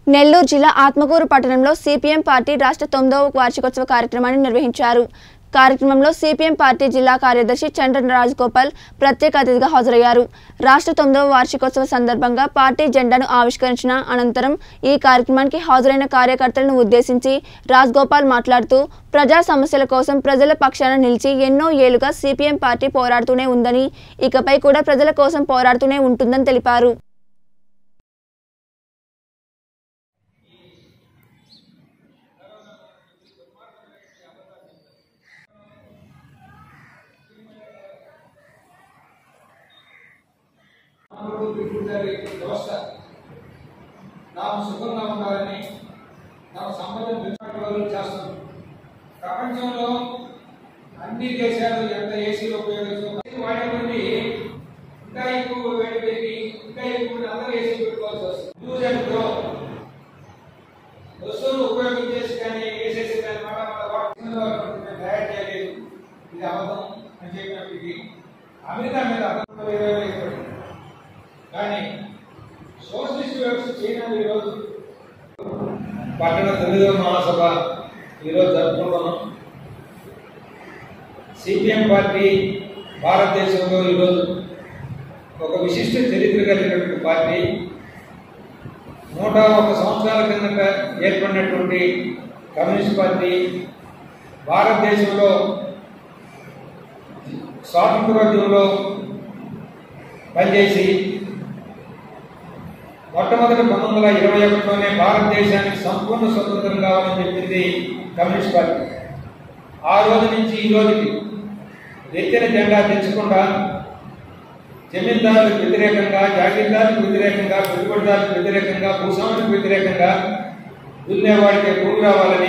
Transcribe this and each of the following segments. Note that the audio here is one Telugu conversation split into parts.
నెల్లూరు జిల్లా ఆత్మకూరు పట్టణంలో సిపిఎం పార్టీ రాష్ట్ర తొమ్మిదవ వార్షికోత్సవ కార్యక్రమాన్ని నిర్వహించారు కార్యక్రమంలో సిపిఎం పార్టీ జిల్లా కార్యదర్శి చంద్ర రాజగోపాల్ ప్రత్యేక అతిథిగా హాజరయ్యారు రాష్ట్ర తొమ్మిదవ వార్షికోత్సవ సందర్భంగా పార్టీ జెండాను ఆవిష్కరించిన అనంతరం ఈ కార్యక్రమానికి హాజరైన కార్యకర్తలను ఉద్దేశించి రాజగోపాల్ మాట్లాడుతూ ప్రజా సమస్యల కోసం ప్రజల పక్షాన నిలిచి ఎన్నో ఏళ్లుగా సిపిఎం పార్టీ పోరాడుతూనే ఉందని ఇకపై కూడా ప్రజల కోసం పోరాడుతూనే ఉంటుందని తెలిపారు ట్రిబ్యూటరీ వ్యవస్థ నాకు సుఖంగా ఉండాలని నాకు సంబంధం పెంచుకోవాలని చేస్తాను ప్రపంచంలో అన్ని దేశాలు ఎంత ఏసీలు ఉపయోగిస్తూ వాడే కొద్ది ఇంకా ఎక్కువ వేడి పెరిగి ఇంకా ఎక్కువ అందరూ ఏసీ పెట్టుకోవాల్సి వస్తుంది యూజ్ అండ్ గ్రో వస్తువులు ఉపయోగించేసి కానీ వేసేసి కానీ మాట మాట వాటిలో మేము తయారు చేయలేదు ఇది అబద్ధం అని చెప్పినప్పటికీ అమెరికా మీద అబద్ధం ఇరవై వేలు ఏర్పడింది కానీ సోషలిస్ట్ వ్యవస్థ చైనా ఈరోజు పట్టణ తొమ్మిదవ మహాసభ ఈరోజు జరుపుకుంటున్నాం సిపిఎం పార్టీ భారతదేశంలో ఈరోజు ఒక విశిష్ట చరిత్ర కలిగినటువంటి పార్టీ నూట ఒక సంవత్సరాల కిందట ఏర్పడినటువంటి కమ్యూనిస్ట్ పార్టీ భారతదేశంలో స్వాతంత్రోద్యమంలో పనిచేసి మొట్టమొదటి పంతొమ్మిది వందల ఇరవై ఒకటిలోనే భారతదేశానికి సంపూర్ణ స్వతంత్రం కావాలని చెప్పింది కమ్యూనిస్ట్ పార్టీ ఆ రోజు నుంచి ఈ రోజుకి ఎత్తిన జెండా తెచ్చకుండా జమీందారులకు వ్యతిరేకంగా జాగీర్దారులకు వ్యతిరేకంగా పెట్టుబడిదారులకు వ్యతిరేకంగా భూస్వాములకు వ్యతిరేకంగా దున్నేవాడికి భూమి రావాలని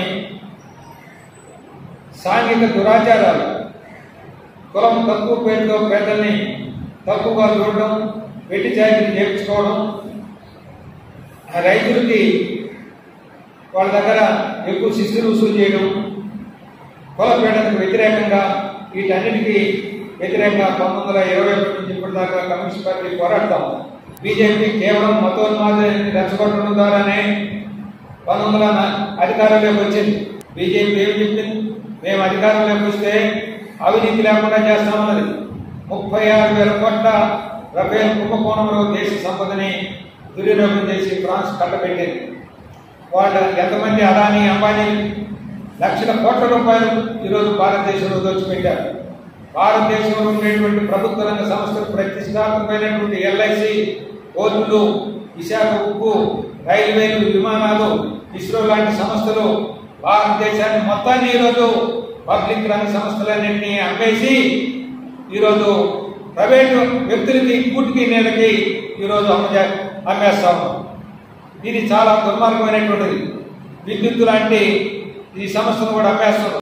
సాంఘిక దురాచారాలు కులం తక్కువ పేరుతో పేదల్ని తక్కువగా చూడడం వెట్టి చాకరీ చేయించుకోవడం ఆ రైతులకి వాళ్ళ దగ్గర ఎక్కువ శిస్తులు వసూలు చేయడం కులపీడనకు వ్యతిరేకంగా వీటన్నిటికీ వ్యతిరేకంగా పంతొమ్మిది వందల ఇరవై ఒకటి నుంచి ఇప్పటిదాకా కమ్యూనిస్ట్ పార్టీ పోరాడతాం బీజేపీ కేవలం మతోన్మాదాన్ని రెచ్చగొట్టడం ద్వారానే పంతొమ్మిది వందల నా- అధికారంలోకి వచ్చింది బీజేపీ ఏమి చెప్పింది మేము అధికారంలోకి వస్తే అవినీతి లేకుండా చేస్తామన్నది ముప్పై ఆరు వేల కోట్ల రఫేల్ కుంభకోణంలో దేశ సంపదని దుర్వినియోగం చేసి ఫ్రాన్స్ కట్టబెట్టింది వాళ్ళ ఎంతమంది అదానీ అంబానీ లక్షల కోట్ల రూపాయలు ఈరోజు భారతదేశంలో దోచిపెట్టారు భారతదేశంలో ఉండేటువంటి ప్రభుత్వ రంగ సంస్థలు ప్రతిష్టాత్మకమైనటువంటి ఎల్ఐసి పోర్టులు విశాఖ ఉక్కు రైల్వేలు విమానాలు ఇస్రో లాంటి సంస్థలు భారతదేశాన్ని మొత్తాన్ని ఈరోజు పబ్లిక్ రంగ సంస్థలన్నింటినీ అమ్మేసి ఈరోజు ప్రైవేటు వ్యక్తులకి కూటికి నీళ్ళకి ఈరోజు అమ్మ అమ్మేస్తా ఉన్నాం ఇది చాలా దుర్మార్గమైనటువంటిది విద్యుత్ లాంటి ఈ సంస్థను కూడా అమ్మేస్తున్నారు